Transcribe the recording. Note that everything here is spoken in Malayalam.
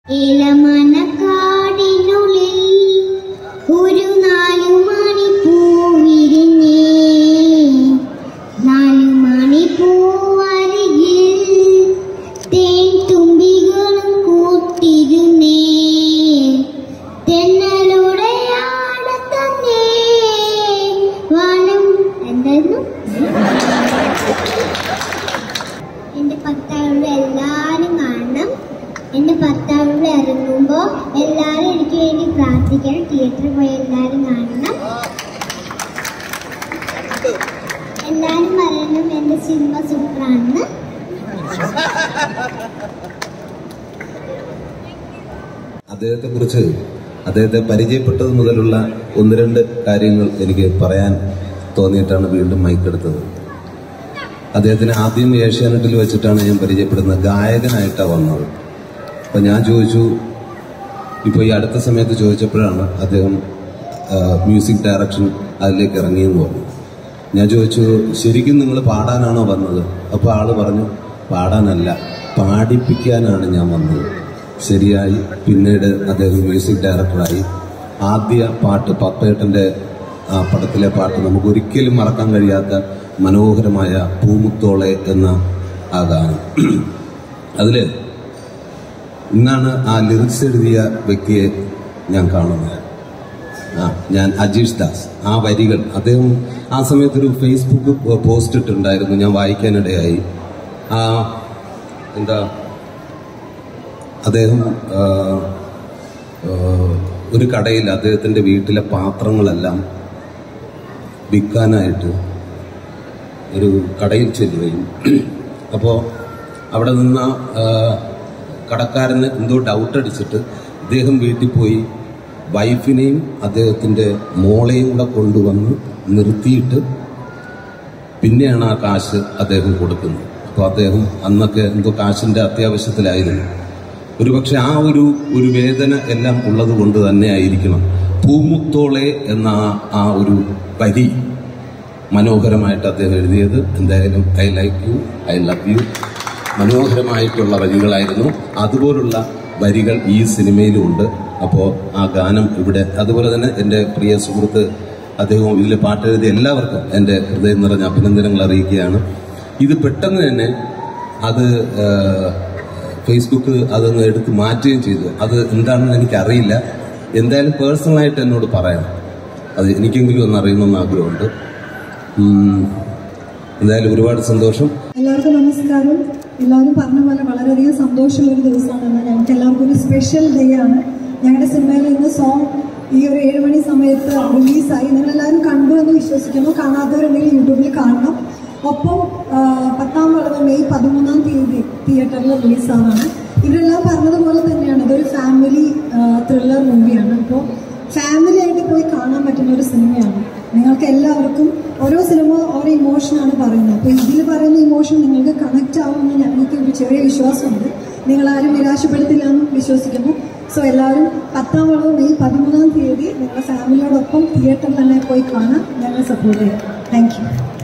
ഇളമനക്കാടിനുള്ളിൽ ഒരു നാലു മണി പൂവിരിഞ്ഞേ നാലു മണി പൂവരികിൽ തേൻ തുമ്പികളും കൂട്ടിരുന്നേ തെന്നലുടെ ആട തന്നെ വാനം എന്തായിരുന്നു എന്റെ ഭർത്താവിവിടെ എല്ലാരും കാണണം എന്റെ ഭർത്താവിവിടെ ഇറങ്ങുമ്പോ എല്ലാരും എനിക്ക് വേണ്ടി പ്രാർത്ഥിക്കണം തിയേറ്ററിൽ പോയി എല്ലാരും കാണണം എല്ലാരും പറയണം എന്റെ സിനിമ സൂപ്പറാണെന്ന് അദ്ദേഹത്തെ കുറിച്ച് അദ്ദേഹത്തെ പരിചയപ്പെട്ടത് മുതലുള്ള ഒന്ന് രണ്ട് കാര്യങ്ങൾ എനിക്ക് പറയാൻ തോന്നിയിട്ടാണ് വീണ്ടും മൈക്കെടുത്തത് അദ്ദേഹത്തിന് ആദ്യം ഏഷ്യാനെറ്റിൽ വെച്ചിട്ടാണ് ഞാൻ പരിചയപ്പെടുന്നത് ഗായകനായിട്ടാണ് വന്നത് അപ്പം ഞാൻ ചോദിച്ചു ഇപ്പോൾ ഈ അടുത്ത സമയത്ത് ചോദിച്ചപ്പോഴാണ് അദ്ദേഹം ആ, മ്യൂസിക് ഡയറക്ഷൻ അതിലേക്ക് ഇറങ്ങിയെന്ന് പറഞ്ഞു ഞാൻ ചോദിച്ചു ശരിക്കും നിങ്ങൾ പാടാനാണോ വന്നത് അപ്പോൾ ആള് പറഞ്ഞു പാടാനല്ല പാടിപ്പിക്കാനാണ് ഞാൻ വന്നത് ശരിയായി പിന്നീട് അദ്ദേഹം മ്യൂസിക് ഡയറക്ടറായി ആദ്യ പാട്ട് പപ്പേട്ടൻ്റെ ആ പടത്തിലെ പാട്ട് നമുക്ക് ഒരിക്കലും മറക്കാൻ കഴിയാത്ത മനോഹരമായ പൂമുത്തോളെ എന്ന ആ ഗാനം അതില് ഇന്നാണ് ആ ലിറിക്സ് എഴുതിയ വ്യക്തിയെ ഞാൻ കാണുന്നത് ആ ഞാൻ അജീഷ് ദാസ് ആ വരികൾ അദ്ദേഹം ആ സമയത്തൊരു ഫേസ്ബുക്ക് പോസ്റ്റ് ഇട്ടിട്ടുണ്ടായിരുന്നു ഞാൻ വായിക്കാനിടയായി ആ എന്താ അദ്ദേഹം ആ, ആ, ഒരു കടയിൽ അദ്ദേഹത്തിൻ്റെ വീട്ടിലെ പാത്രങ്ങളെല്ലാം വിൽക്കാനായിട്ട് ഒരു കടയിൽ ചെല്ലുകയും അപ്പോൾ അവിടെ നിന്ന ആ, കടക്കാരന് എന്തോ ഡൗട്ട് അടിച്ചിട്ട് ഇദ്ദേഹം വീട്ടിൽ പോയി വൈഫിനെയും അദ്ദേഹത്തിൻ്റെ മോളെയും കൂടെ കൊണ്ടുവന്ന് നിർത്തിയിട്ട് പിന്നെയാണ് ആ കാശ് അദ്ദേഹം കൊടുക്കുന്നത് അപ്പോൾ അദ്ദേഹം അന്നൊക്കെ എന്തോ കാശിൻ്റെ അത്യാവശ്യത്തിലായിരുന്നു ഒരുപക്ഷെ ആ ഒരു ഒരു വേദന എല്ലാം ഉള്ളത് കൊണ്ട് തന്നെ ആയിരിക്കണം പൂമുത്തോളെ എന്ന ആ- ആ ഒരു വരി മനോഹരമായിട്ട് അദ്ദേഹം എഴുതിയത് എന്തായാലും I like you I love you മനോഹരമായിട്ടുള്ള വരികളായിരുന്നു അതുപോലുള്ള വരികൾ ഈ സിനിമയിലും ഉണ്ട് അപ്പോൾ ആ ഗാനം ഇവിടെ അതുപോലെ തന്നെ എൻ്റെ പ്രിയ സുഹൃത്ത് അദ്ദേഹം ഇതിൽ പാട്ടെഴുതിയ എല്ലാവർക്കും എൻ്റെ ഹൃദയം നിറഞ്ഞ അഭിനന്ദനങ്ങൾ അറിയിക്കുകയാണ് ഇത് പെട്ടെന്ന് തന്നെ അത് ആ, ഫേസ്ബുക്ക് അതൊന്ന് എടുത്ത് മാറ്റുകയും ചെയ്തു അത് എന്താണെന്ന് എനിക്കറിയില്ല എന്തായാലും പേഴ്സണലായിട്ട് എന്നോട് പറയണം അത് എനിക്കെങ്കിലും ഒന്ന് അറിയണമെന്ന് ആഗ്രഹമുണ്ട് ഉം, എന്തായാലും ഒരുപാട് സന്തോഷം എല്ലാവർക്കും നമസ്കാരം എല്ലാവരും പറഞ്ഞ പോലെ വളരെയധികം സന്തോഷമുള്ള ഒരു ദിവസമാണ് ഞങ്ങൾക്ക് എല്ലാവർക്കും ഒരു സ്പെഷ്യൽ ഡേ ആണ് ഞങ്ങളുടെ സിനിമയിൽ ഇന്ന് സോങ് ഈ ഒരു ഏഴ് മണി സമയത്ത് റിലീസായി നിങ്ങളെല്ലാവരും കണ്ടു എന്ന് വിശ്വസിക്കുന്നു കാണാത്തവരുണ്ടെങ്കിൽ യൂട്യൂബിൽ കാണണം ഒപ്പം ആ, പത്താം വളവ് മെയ് പതിമൂന്നാം തീയതി തിയേറ്ററിൽ റിലീസാവാണ് ഇവരെല്ലാം പറഞ്ഞതുപോലെ തന്നെയാണ് ഇതൊരു ഫാമിലി ത്രില്ലർ മൂവിയാണ് അപ്പോൾ ഫാമിലി ആയിട്ട് പോയി കാണാൻ പറ്റുന്ന ഒരു സിനിമയാണ് നിങ്ങൾക്ക് എല്ലാവർക്കും ഓരോ സിനിമ ഓരോ ഇമോഷനാണ് പറയുന്നത് അപ്പോൾ ഇതിൽ പറയുന്ന ഇമോഷൻ നിങ്ങൾക്ക് കണക്റ്റ് ആവുമെന്ന് ഞങ്ങൾക്ക് ഒരു ചെറിയ വിശ്വാസമുണ്ട് നിങ്ങളാരും നിരാശപ്പെടുത്തില്ല എന്ന് വിശ്വസിക്കുന്നു സോ എല്ലാവരും പത്താം വളവ് മെയ് പതിമൂന്നാം തീയതി നിങ്ങളുടെ ഫാമിലിയോടൊപ്പം തിയേറ്ററിൽ തന്നെ പോയി കാണാൻ ഞങ്ങൾ സപ്പോർട്ട് ചെയ്യാം താങ്ക് യു